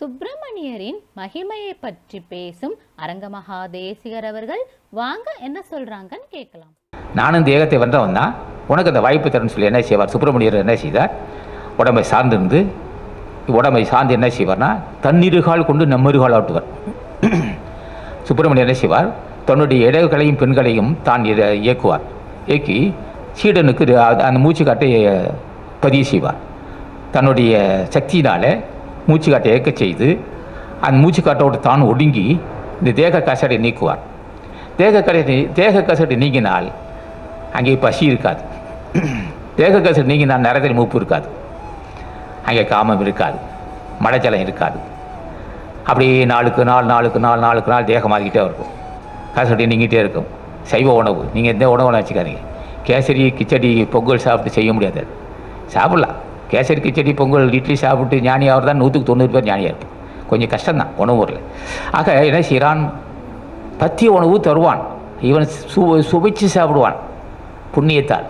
சுப்பிரமணியரின் மகிமையை பற்றி பேசும் அரங்கமகா தேசிகர் அவர்கள் வாங்க என்ன சொல்றாங்கன்னு கேட்கலாம் நானும் தேகத்தை வந்தவன் தான் உனக்கு அந்த வாய்ப்பு தரேன்னு சொல்லி என்ன செய்வார் சுப்பிரமணியர் என்ன செய்தார் உடம்பை சார்ந்திருந்து உடம்பை சார்ந்து என்ன செய்வார்னா தன்னிருகால் கொண்டு நம்மிருகால் ஆட்டுவார் சுப்பிரமணியர் என்ன செய்வார் தன்னுடைய இடர்களையும் பெண்களையும் தான் இத- இயக்குவார் இயக்கி சீடனுக்கு இது- அது- அந்த மூச்சுக்காட்டை பதிவு செய்வார் தன்னுடைய சக்தியினால் மூச்சுக்காட்டை இயக்க செய்து அந்த மூச்சுக்காட்டோடு தான் ஒடுங்கி இந்த தேக கசடை நீக்குவார் தேக கசடை தேக கசடை நீங்கினால் அங்கே பசி இருக்காது தேக கசடை நீங்கினால் நரத்தில் மூப்பு இருக்காது அங்கே காமம் இருக்காது மழைச்சலம் இருக்காது அப்படியே நாளுக்கு நாள் நாளுக்கு நாள் நாளுக்கு நாள் தேகம் மாறிக்கிட்டே இருக்கும் கசடி நீங்கிட்டே இருக்கும் சைவ உணவு நீங்கள் எந்த உணவு வச்சுக்காதீங்க கேசரி கிச்சடி பொங்கல் சாப்பிட்டு செய்ய முடியாது அது. சாப்பிடலாம் கேசரி கிச்சடி பொங்கல் இட்லி சாப்பிட்டு ஞானி அவர் தான் நூற்றுக்கு தொண்ணூறு பேர் ஞானியாக இருப்பார் கொஞ்சம் கஷ்டம்தான் உணவு முறையில் ஆக என்ன செய்கிறான் பத்திய உணவு தருவான் இவன் சு சுவைச்சு சாப்பிடுவான் புண்ணியத்தால்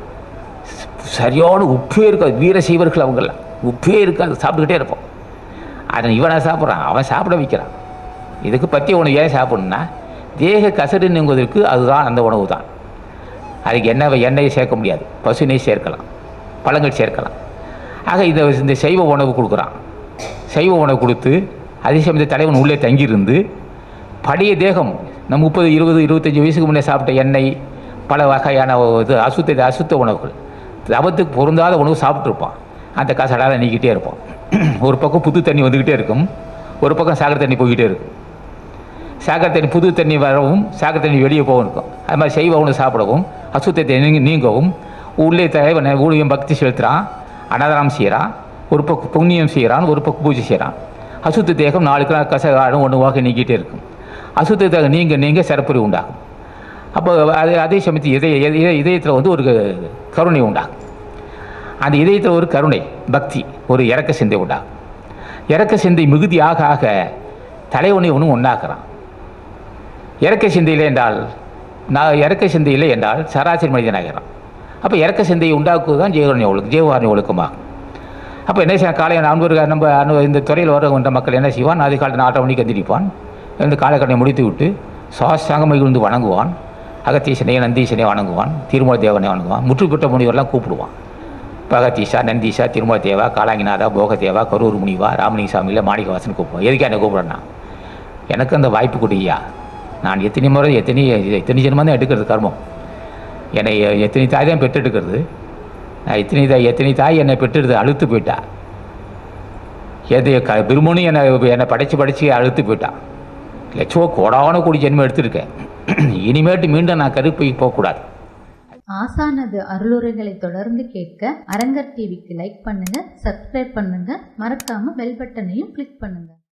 சரியான உப்பே இருக்காது வீர சீவர்கள் அவங்கெல்லாம் உப்பே இருக்காது சாப்பிட்டுக்கிட்டே இருப்போம் அதை இவனை சாப்பிட்றான் அவன் சாப்பிட வைக்கிறான் இதுக்கு பத்திய உணவு ஏன் சாப்பிடணும்னா தேக கசடு நீங்குவதற்கு அதுதான் அந்த உணவு தான் அதுக்கு எண்ணெய் எண்ணெயை சேர்க்க முடியாது பசு நெய் சேர்க்கலாம் பழங்கள் சேர்க்கலாம் ஆக இந்த இந்த சைவ உணவு கொடுக்குறான் சைவ உணவு கொடுத்து அதே சமயத்தில் தலைவன் உள்ளே தங்கியிருந்து பழைய தேகம் நம்ம முப்பது இருபது இருபத்தஞ்சி வயசுக்கு முன்னே சாப்பிட்ட எண்ணெய் பல வகையான இது அசுத்த அசுத்த உணவுகள் தவத்துக்கு பொருந்தாத உணவு சாப்பிட்ருப்பான் அந்த கசடால நீக்கிட்டே இருப்பான் ஒரு பக்கம் புது தண்ணி வந்துக்கிட்டே இருக்கும் ஒரு பக்கம் சாகர தண்ணி போய்கிட்டே இருக்கும் சாகர தண்ணி புது தண்ணி வரவும் சாகர தண்ணி வெளியே போகவும் இருக்கும் அது மாதிரி செய்வ உணவு சாப்பிடவும் அசுத்தத்தை நீங்க நீங்கவும் உள்ளே தலைவனை ஊழியம் பக்தி செலுத்துகிறான் அன்னதானம் செய்கிறான் ஒரு பக்கம் புண்ணியம் செய்கிறான் ஒரு பக்கம் பூஜை செய்கிறான் அசுத்த தேகம் நாளுக்கு நாள் கசகாடும் ஒன்று வாக்கு நீக்கிட்டே இருக்கும் அசுத்த தேகம் நீங்க நீங்க சிறப்புரி உண்டாகும் அப்போ அது அதே சமயத்தில் இதய இதய இதயத்தில் வந்து ஒரு கருணை உண்டாகும் அந்த இதயத்தில் ஒரு கருணை பக்தி ஒரு இறக்க சிந்தை உண்டாகும் இறக்க சிந்தை மிகுதி ஆக ஆக தலைவனை ஒன்று ஒன்றாக்குறான் இறக்க சிந்தையில் என்றால் நான் இறக்க சிந்தை இல்லை என்றால் சராசரி மனிதனாகிறான் அப்போ இறக்க சிந்தையை உண்டாக்குவது தான் ஜீவரணி ஒழுக்கம் ஜீவகாரணி ஒழுக்கமாகும் அப்போ என்ன செய்ய காலையில் நண்பர்கள் நம்ம அனு இந்த துறையில் வருகின்ற மக்கள் என்ன செய்வான் அதிகாலை நாலரை மணிக்கு எந்திரிப்பான் எழுந்து காலக்கடனை முடித்து விட்டு சாஸ்தாங்கமை இருந்து வணங்குவான் அகத்தீசனை நந்தீசனை வணங்குவான் திருமல தேவனை வணங்குவான் முற்றுப்பெற்ற முனிவரெல்லாம் கூப்பிடுவான் இப்போ அகத்தீஷா நந்தீஷா திருமல தேவா காலாங்கிநாதா போகதேவா கரூர் முனிவா ராமலிங்க சாமியில் மாணிக்கவாசன் கூப்பிடுவான் எதுக்கு என்ன கூப்பிட்றேன்னா எனக்கு அந்த வாய்ப்பு கொடுய்யா நான் எத்தனை முறை எத்தனை எத்தனை ஜென்மம் தான் எடுக்கிறது கர்மம் என்னை எத்தனை தாய் தான் பெற்றெடுக்கிறது நான் எத்தனை தாய் எத்தனை தாய் என்னை பெற்றெடுத்து அழுத்து போயிட்டா எது க பிரம்மனும் என்னை என்னை படைச்சு படைச்சு அழுத்து போயிட்டான் லட்சோ கோடான கோடி ஜென்மம் எடுத்திருக்கேன் இனிமேட்டு மீண்டும் நான் கருப்பை போகக்கூடாது ஆசானது அருளுரைகளை தொடர்ந்து கேட்க அரங்கர் டிவிக்கு லைக் பண்ணுங்க சப்ஸ்கிரைப் பண்ணுங்க மறக்காம பெல் பட்டனையும் கிளிக் பண்ணுங்க